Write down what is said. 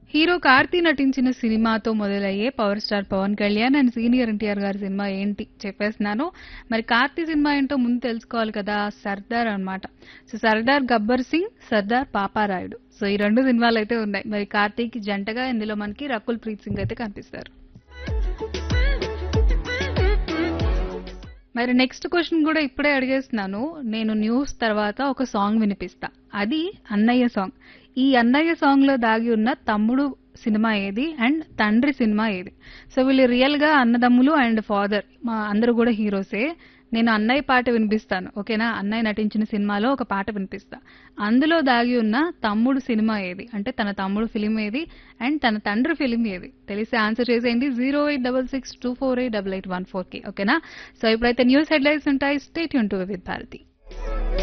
hero Karthi నటించిన సినిమాతో మొదలయ్యే power star Pawan Kalyan and senior NTR గారి సినిమా ఏంటి చెప్పేస్తున్నాను మరి కార్తీ సినిమా ఏంటో ముందు తెలుసుకోవాలి కదా సర్దార్ అన్నమాట సో సర్దార్ గబ్బర్ సింగ్ సర్దార్ పాపారాయుడు సో ఈ రెండు సినిమాలు అయితే ఉన్నాయి మరి కార్తీక్ జంటగా ఇందులో మనకి రకుల్ ప్రీత్ సింగ్ అయితే కనిపిస్తారు మరి నెక్స్ట్ క్వశ్చన్ కూడా ఇప్పుడే అడిగేస్తున్నాను నేను న్యూస్ తర్వాత ఒక సాంగ్ వినిపిస్తా అది అన్నయ్య సాంగ్ ఈ అన్నయ్య సాంగ్ లో దాగి ఉన్న తమ్ముడు సినిమా ఏది అండ్ తండ్రి సినిమా ఏది సో వీళ్ళు రియల్ గా అన్నదమ్ములు అండ్ ఫాదర్ మా అందరూ కూడా హీరోసే నేను అన్నయ్య పాట వినిపిస్తాను ఓకేనా అన్నయ్య నటించిన సినిమాలో ఒక పాట వినిపిస్తా అందులో దాగి ఉన్న తమ్ముడు సినిమా ఏది అంటే తన తమ్ముడు ఫిలిం ఏది అండ్ తన తండ్రి ఫిలిం ఏది తెలిసి ఆన్సర్ చేసేయండి zero eight double six two four eight double eight one four కి ఓకేనా సో ఇప్పుడైతే న్యూస్ హెడ్లైన్స్ ఉంటాయి స్టేట్ యూన్ టు విత్ భారతి